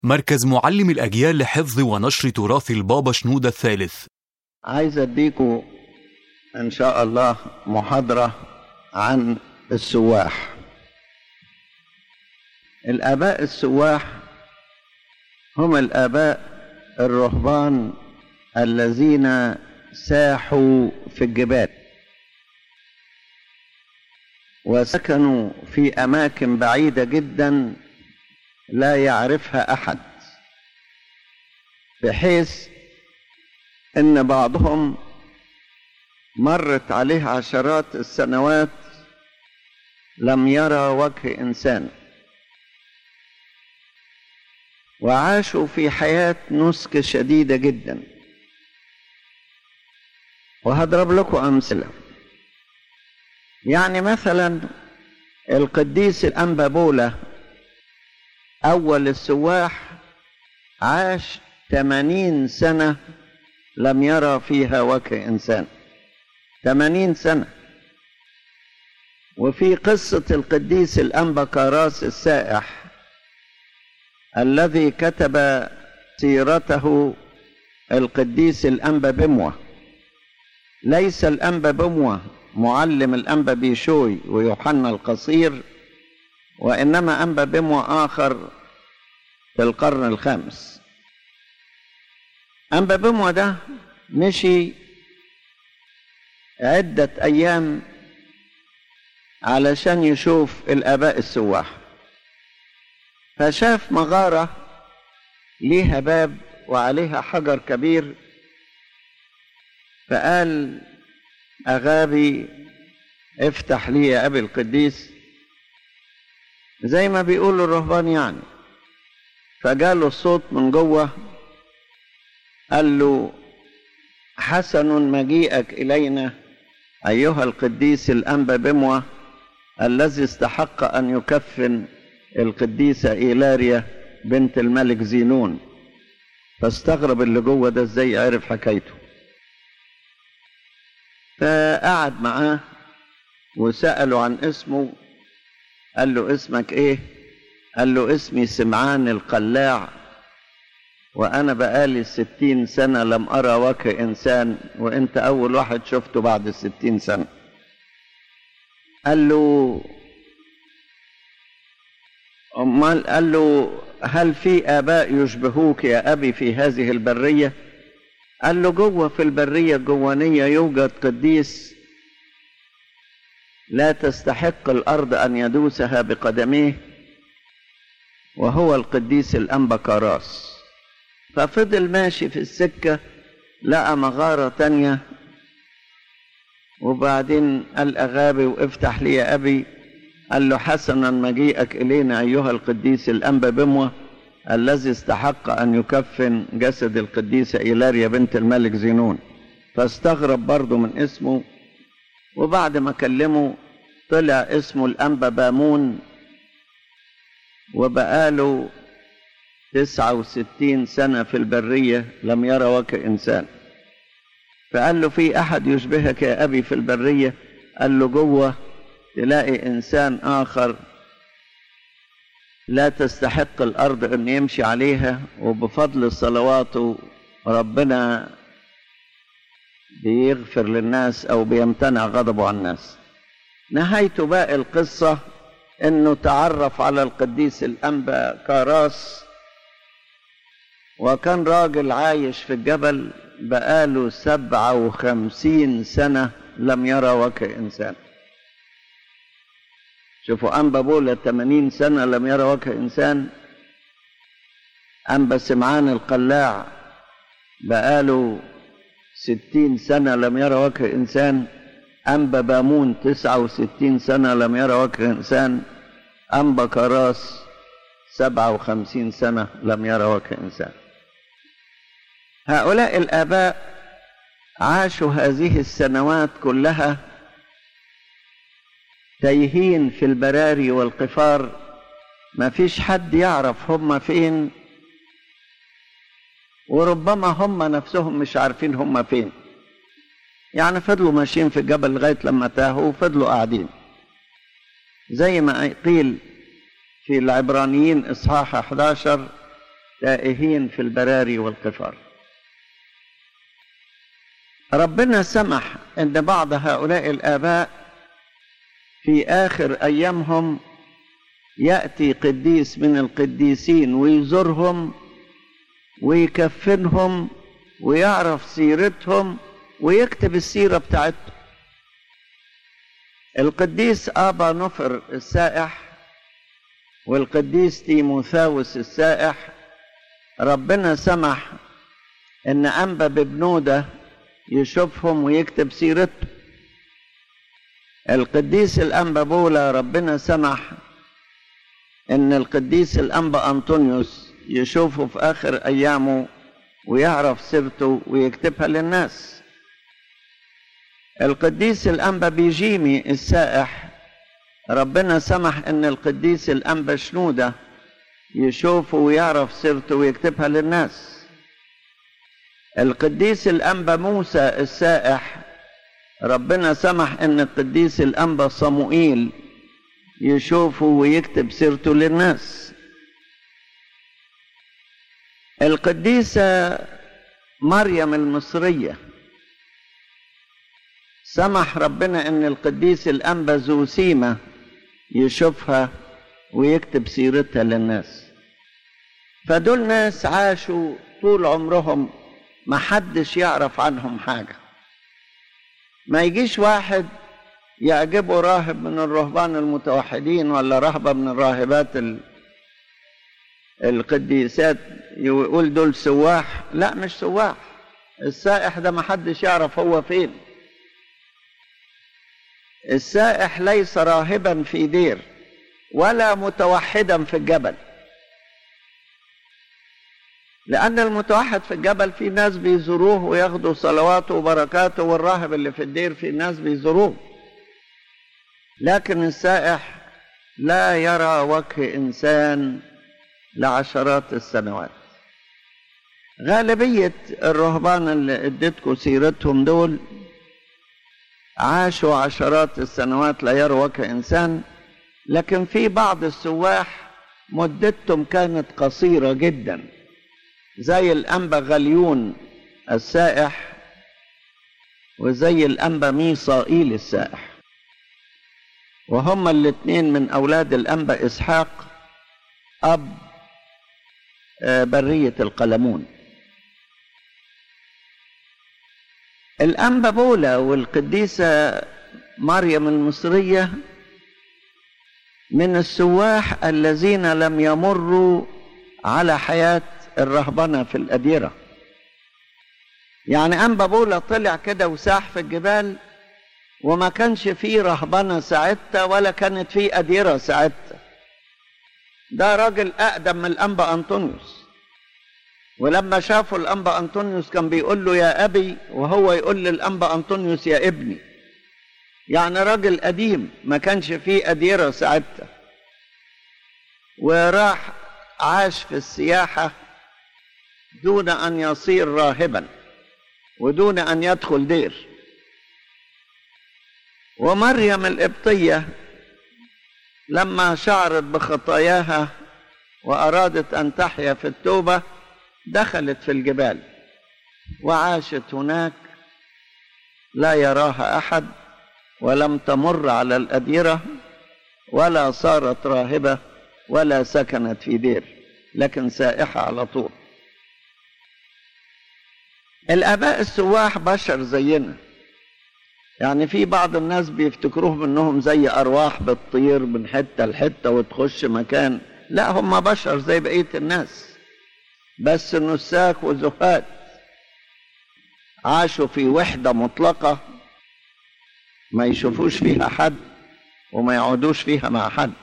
مركز معلم الأجيال لحفظ ونشر تراث البابا شنودة الثالث عايز اديكم ان شاء الله محاضرة عن السواح الاباء السواح هم الاباء الرهبان الذين ساحوا في الجبال وسكنوا في اماكن بعيدة جدا لا يعرفها احد بحيث ان بعضهم مرت عليه عشرات السنوات لم يرى وجه انسان وعاشوا في حياه نسك شديده جدا وهضرب لكم امثله يعني مثلا القديس الانبا بولا اول السواح عاش 80 سنه لم يرى فيها وجه انسان 80 سنه وفي قصه القديس الانبا كاراس السائح الذي كتب سيرته القديس الانبا بموه ليس الانبا بموه معلم الانبا بيشوي ويوحنا القصير وانما انبا بموه اخر في القرن الخامس أنبا بموة ده مشي عدة أيام علشان يشوف الآباء السواح فشاف مغارة ليها باب وعليها حجر كبير فقال أغابي افتح لي يا أبي القديس زي ما بيقولوا الرهبان يعني فجاله الصوت من جوه قال له حسن مجيئك إلينا أيها القديس الأنبا بموة الذي استحق أن يكفن القديسة إيلاريا بنت الملك زينون فاستغرب اللي جوه ده ازاي عرف حكايته فقعد معاه وسأله عن اسمه قال له اسمك ايه قال له اسمي سمعان القلاع وأنا بقالي ستين سنة لم أرى وجه إنسان وأنت أول واحد شفته بعد الستين سنة قال له أمال قال له هل في آباء يشبهوك يا أبي في هذه البرية قال له جوه في البرية الجوانية يوجد قديس لا تستحق الأرض أن يدوسها بقدميه وهو القديس الأنبا كاراس ففضل ماشي في السكة لقى مغارة تانية وبعدين قال أغابي وافتح لي يا أبي قال له حسنا مجيئك إلينا أيها القديس الأنبا بموة الذي استحق أن يكفن جسد القديسة إيلاريا بنت الملك زينون فاستغرب برضه من اسمه وبعد ما كلمه طلع اسمه الأنبا بامون وبقاله تسعة وستين سنة في البرية لم يرى وجه إنسان فقال له في أحد يشبهك يا أبي في البرية قال له جوه تلاقي إنسان آخر لا تستحق الأرض أن يمشي عليها وبفضل صلواته ربنا بيغفر للناس أو بيمتنع غضبه عن الناس نهاية باقي القصة أنه تعرف على القديس الأنبا كاراس وكان راجل عايش في الجبل بقاله سبعة وخمسين سنة لم يرى وجه إنسان شوفوا أنبا بولا تمانين سنة لم يرى وجه إنسان أنبا سمعان القلاع بقاله ستين سنة لم يرى وجه إنسان أنبا بامون تسعة وستين سنة لم يرى وجه إنسان أنبا كراس سبعة وخمسين سنة لم يرى وجه إنسان هؤلاء الآباء عاشوا هذه السنوات كلها تايهين في البراري والقفار ما فيش حد يعرف هم فين وربما هم نفسهم مش عارفين هم فين يعني فضلوا ماشيين في الجبل لغاية لما تاهوا وفضلوا قاعدين زي ما قيل في العبرانيين إصحاح 11 تائهين في البراري والقفار ربنا سمح ان بعض هؤلاء الاباء في اخر ايامهم ياتي قديس من القديسين ويزورهم ويكفنهم ويعرف سيرتهم ويكتب السيره بتاعتهم القديس ابا نفر السائح والقديس تيموثاوس السائح ربنا سمح ان انبا ببنوده يشوفهم ويكتب سيرته القديس الانبا بولا ربنا سمح ان القديس الانبا انطونيوس يشوفه في اخر ايامه ويعرف سيرته ويكتبها للناس القديس الانبا بيجيمي السائح ربنا سمح ان القديس الانبا شنوده يشوفه ويعرف سيرته ويكتبها للناس القديس الانبا موسى السائح ربنا سمح ان القديس الانبا صموئيل يشوفه ويكتب سيرته للناس القديسة مريم المصرية سمح ربنا ان القديس الانبا زوسيمة يشوفها ويكتب سيرتها للناس فدول ناس عاشوا طول عمرهم ما حدش يعرف عنهم حاجة ما يجيش واحد يعجبه راهب من الرهبان المتوحدين ولا رهبة من الراهبات ال... القديسات يقول دول سواح لا مش سواح السائح ده ما حدش يعرف هو فين السائح ليس راهبا في دير ولا متوحدا في الجبل لأن المتوحد في الجبل في ناس بيزوروه وياخدوا صلواته وبركاته والراهب اللي في الدير في ناس بيزوروه لكن السائح لا يرى وجه إنسان لعشرات السنوات غالبية الرهبان اللي اديتكم سيرتهم دول عاشوا عشرات السنوات لا يروا وجه إنسان لكن في بعض السواح مدتهم كانت قصيرة جدا زي الأنبا غليون السائح وزي الأنبا ميصائيل السائح وهما الاثنين من أولاد الأنبا إسحاق أب برية القلمون الأنبا بولا والقديسة مريم المصرية من السواح الذين لم يمروا على حياة الرهبنة في الأديرة يعني أنبا بولا طلع كده وساح في الجبال وما كانش فيه رهبنة ساعتها ولا كانت فيه أديرة ساعتها ده راجل أقدم من الأنبا أنطونيوس ولما شافوا الأنبا أنطونيوس كان بيقول له يا أبي وهو يقول للأنبا أنطونيوس يا ابني يعني راجل قديم ما كانش فيه أديرة ساعتها وراح عاش في السياحة دون أن يصير راهبا ودون أن يدخل دير ومريم القبطية لما شعرت بخطاياها وأرادت أن تحيا في التوبة دخلت في الجبال وعاشت هناك لا يراها أحد ولم تمر على الأديرة ولا صارت راهبة ولا سكنت في دير لكن سائحة على طول الآباء السواح بشر زينا يعني في بعض الناس بيفتكروهم انهم زي ارواح بتطير من حته لحته وتخش مكان لا هم بشر زي بقيه الناس بس نساك وزهاد عاشوا في وحده مطلقه ما يشوفوش فيها حد وما يقعدوش فيها مع حد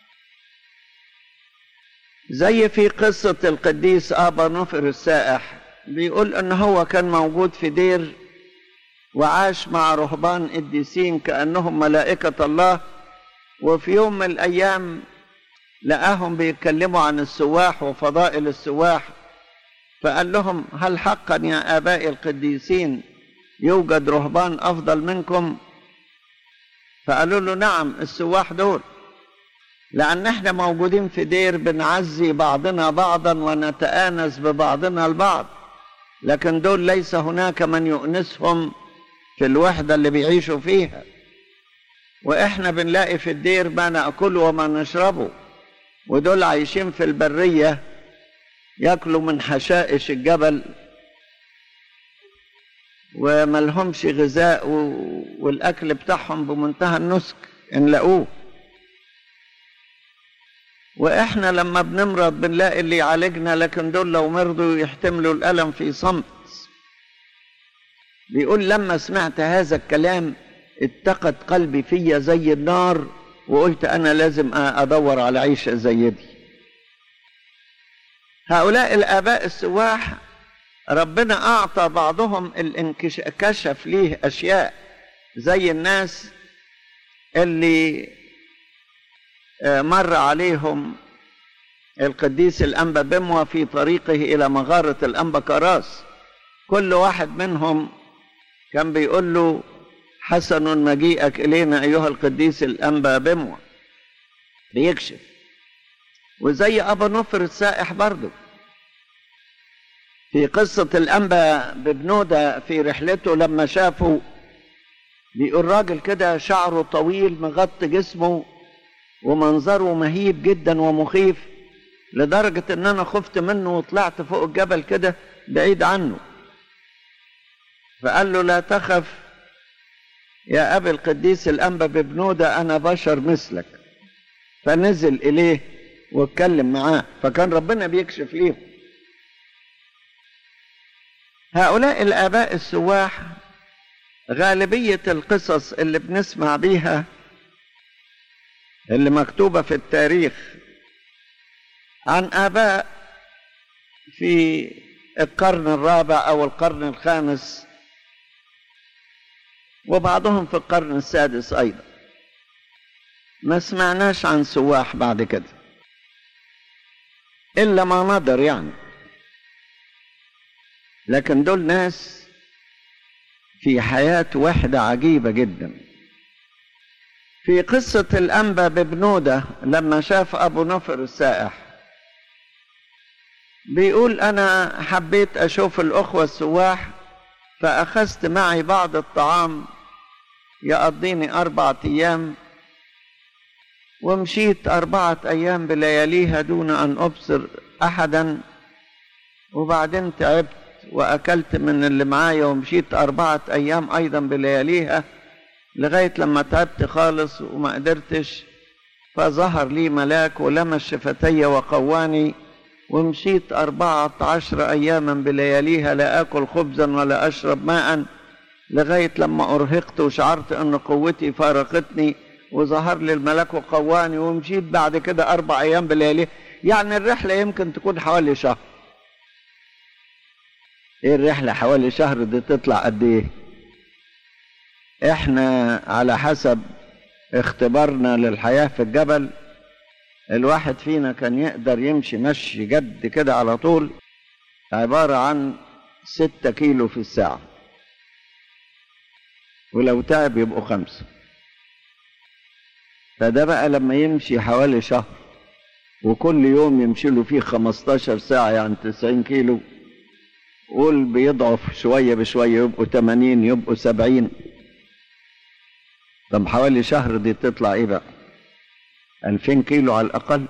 زي في قصة القديس آبا نفر السائح بيقول ان هو كان موجود في دير وعاش مع رهبان قديسين كأنهم ملائكة الله وفي يوم من الأيام لقاهم بيتكلموا عن السواح وفضائل السواح فقال لهم هل حقا يا آبائي القديسين يوجد رهبان أفضل منكم فقالوا له نعم السواح دول لأن احنا موجودين في دير بنعزي بعضنا بعضا ونتآنس ببعضنا البعض لكن دول ليس هناك من يؤنسهم في الوحدة اللي بيعيشوا فيها وإحنا بنلاقي في الدير ما نأكله وما نشربه ودول عايشين في البرية ياكلوا من حشائش الجبل وملهمش غذاء والأكل بتاعهم بمنتهى النسك إن لقوه واحنا لما بنمرض بنلاقي اللي يعالجنا لكن دول لو مرضوا يحتملوا الالم في صمت بيقول لما سمعت هذا الكلام اتقد قلبي فيا زي النار وقلت انا لازم ادور على عيشه زي دي هؤلاء الاباء السواح ربنا اعطى بعضهم الانكشف ليه اشياء زي الناس اللي مر عليهم القديس الأنبا بموى في طريقه إلى مغارة الأنبا كراس كل واحد منهم كان بيقول له حسن مجيئك إلينا أيها القديس الأنبا بموى بيكشف وزي أبا نفر السائح برضه في قصة الأنبا ببنودة في رحلته لما شافوا بيقول راجل كده شعره طويل مغطي جسمه ومنظره مهيب جدا ومخيف لدرجة ان انا خفت منه وطلعت فوق الجبل كده بعيد عنه فقال له لا تخف يا ابي القديس الانبا ببنودة انا بشر مثلك فنزل اليه واتكلم معاه فكان ربنا بيكشف ليهم هؤلاء الاباء السواح غالبية القصص اللي بنسمع بيها اللي مكتوبة في التاريخ عن آباء في القرن الرابع أو القرن الخامس وبعضهم في القرن السادس أيضا ما سمعناش عن سواح بعد كده إلا ما نظر يعني لكن دول ناس في حياة وحدة عجيبة جداً في قصة الأنبا ببنودة لما شاف أبو نفر السائح بيقول أنا حبيت أشوف الأخوة السواح فأخذت معي بعض الطعام يقضيني أربعة أيام ومشيت أربعة أيام بلياليها دون أن أبصر أحدا وبعدين تعبت وأكلت من اللي معايا ومشيت أربعة أيام أيضا بلياليها لغاية لما تعبت خالص وما قدرتش فظهر لي ملاك ولمس شفتي وقواني ومشيت أربعة عشر أياما بلياليها لا آكل خبزا ولا أشرب ماء لغاية لما أرهقت وشعرت أن قوتي فارقتني وظهر لي الملاك وقواني ومشيت بعد كده أربع أيام بلياليها يعني الرحلة يمكن تكون حوالي شهر ايه الرحلة حوالي شهر دي تطلع قد ايه احنا على حسب اختبارنا للحياة في الجبل الواحد فينا كان يقدر يمشي مشي جد كده على طول عبارة عن ستة كيلو في الساعة ولو تعب يبقوا خمسة فده بقى لما يمشي حوالي شهر وكل يوم يمشي له فيه 15 ساعة يعني 90 كيلو قول بيضعف شوية بشوية يبقوا 80 يبقوا 70 طب حوالي شهر دي تطلع ايه بقى 2000 كيلو على الأقل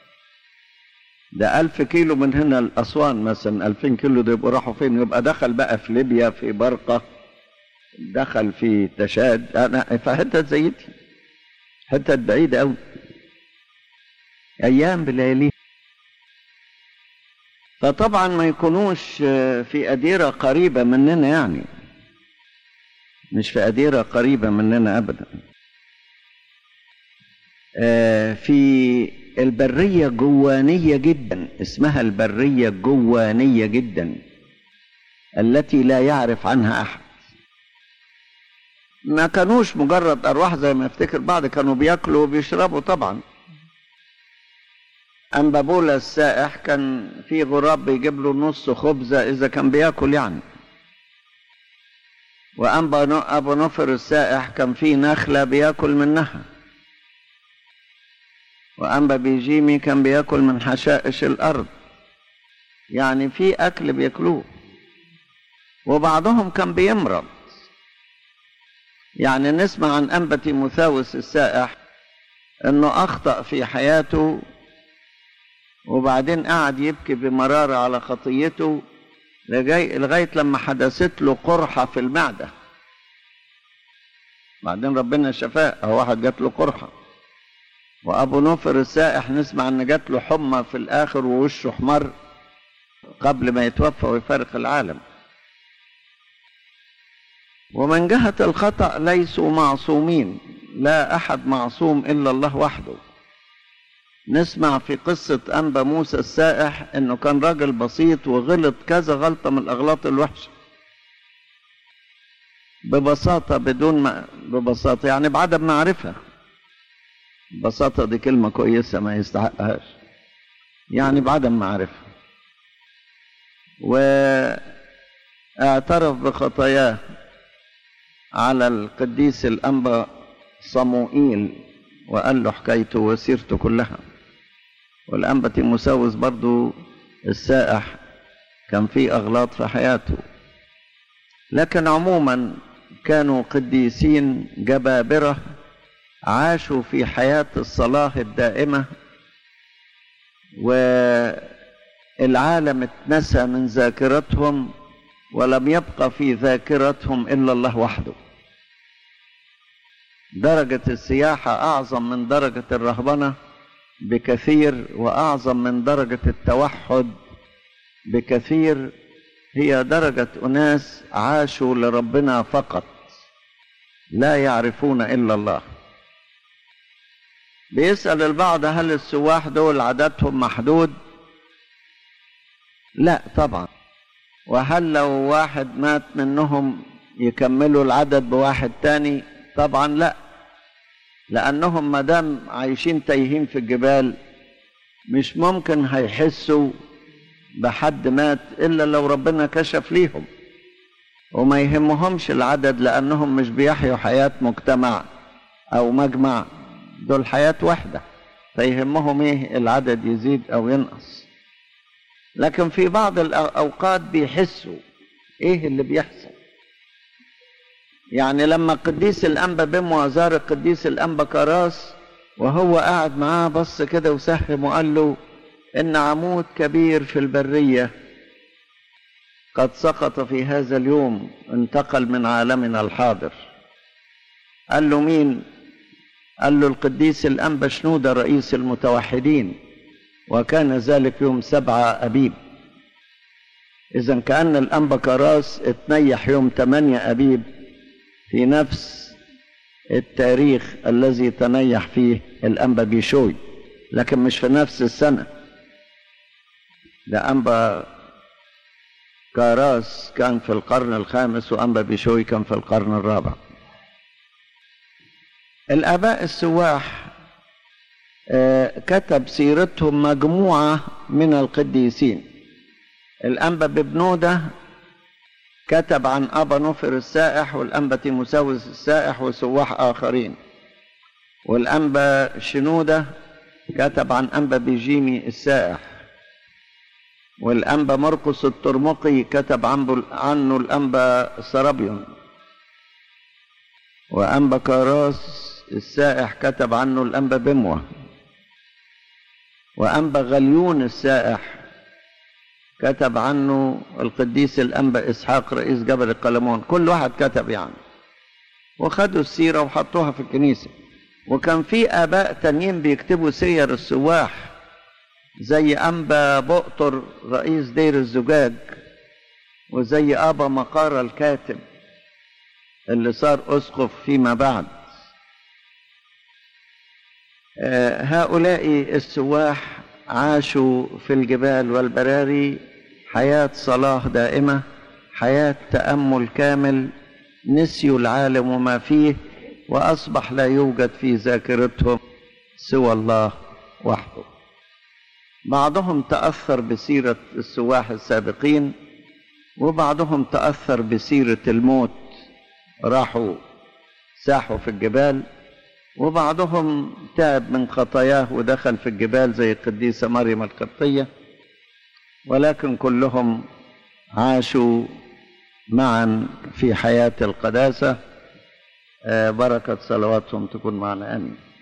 ده ألف كيلو من هنا لأسوان مثلا ألفين كيلو ده يبقوا راحوا فين يبقى دخل بقى في ليبيا في برقة دخل في تشاد أنا في حتة زي دي حتة بعيدة أوي أيام بليالي فطبعا ما يكونوش في أديرة قريبة مننا يعني مش في أديرة قريبة مننا أبدا في البرية جوانية جدا اسمها البرية جوانية جدا التي لا يعرف عنها أحد ما كانوش مجرد أرواح زي ما يفتكر بعض كانوا بياكلوا وبيشربوا طبعا أما بولا السائح كان في غراب بيجيب له نص خبزة إذا كان بياكل يعني وأما أبو نفر السائح كان في نخلة بياكل منها وأنبا بيجيمي كان بياكل من حشائش الأرض يعني في أكل بياكلوه وبعضهم كان بيمرض يعني نسمع عن أنبا تيموثاوس السائح أنه أخطأ في حياته وبعدين قعد يبكي بمرارة على خطيته لغاية لما حدثت له قرحة في المعدة بعدين ربنا شفاه أو واحد جات له قرحة وأبو نوفر السائح نسمع أن جات له حمى في الآخر ووشه احمر قبل ما يتوفى ويفارق العالم ومن جهة الخطأ ليسوا معصومين لا أحد معصوم إلا الله وحده نسمع في قصة أنبا موسى السائح إنه كان راجل بسيط وغلط كذا غلطة من الأغلاط الوحشة ببساطة بدون ما ببساطة يعني بعدم معرفة ببساطة دي كلمة كويسة ما يستحقهاش يعني بعدم معرفة واعترف بخطاياه على القديس الأنبا صموئيل وقال له حكايته وسيرته كلها والأنبا تيموساوس برضو السائح كان في أغلاط في حياته لكن عموما كانوا قديسين جبابرة عاشوا في حياة الصلاة الدائمة والعالم اتنسى من ذاكرتهم ولم يبقى في ذاكرتهم إلا الله وحده درجة السياحة أعظم من درجة الرهبنة بكثير وأعظم من درجة التوحد بكثير هي درجة أناس عاشوا لربنا فقط لا يعرفون إلا الله بيسأل البعض هل السواح دول عددهم محدود لا طبعا وهل لو واحد مات منهم يكملوا العدد بواحد تاني طبعا لا لأنهم مدام عايشين تايهين في الجبال مش ممكن هيحسوا بحد مات إلا لو ربنا كشف ليهم وما يهمهمش العدد لأنهم مش بيحيوا حياة مجتمع أو مجمع دول حياة واحدة فيهمهم إيه العدد يزيد أو ينقص لكن في بعض الأوقات بيحسوا إيه اللي بيحصل يعني لما قديس الأنبا بموا زار القديس الأنبا كراس وهو قاعد معاه بص كده وسهم وقال له إن عمود كبير في البرية قد سقط في هذا اليوم انتقل من عالمنا الحاضر قال له مين قال له القديس الأنبا شنودة رئيس المتوحدين وكان ذلك يوم سبعة أبيب إذا كأن الأنبا كراس اتنيح يوم ثمانية أبيب في نفس التاريخ الذي تنيح فيه الأنبا بيشوي لكن مش في نفس السنة ده أنبا كاراس كان في القرن الخامس وأنبا بيشوي كان في القرن الرابع الآباء السواح كتب سيرتهم مجموعة من القديسين الأنبا ببنودة كتب عن أبا نفر السائح والأنبا تيموساوس السائح وسواح آخرين والأنبا شنودة كتب عن أنبا بيجيمي السائح والأنبا مرقس الترمقي كتب عنه الأنبا سرابيون وأنبا كاراس السائح كتب عنه الأنبا بموة وأنبا غليون السائح كتب عنه القديس الأنبا إسحاق رئيس جبل القلمون كل واحد كتب يعني وخدوا السيرة وحطوها في الكنيسة وكان في آباء تانيين بيكتبوا سير السواح زي أنبا بؤطر رئيس دير الزجاج وزي أبا مقار الكاتب اللي صار أسقف فيما بعد هؤلاء السواح عاشوا في الجبال والبراري حياة صلاة دائمة حياة تأمل كامل نسيوا العالم وما فيه وأصبح لا يوجد في ذاكرتهم سوى الله وحده بعضهم تأثر بسيرة السواح السابقين وبعضهم تأثر بسيرة الموت راحوا ساحوا في الجبال وبعضهم تعب من خطاياه ودخل في الجبال زي القديسة مريم القبطية ولكن كلهم عاشوا معا في حياة القداسة بركة صلواتهم تكون معنا آمين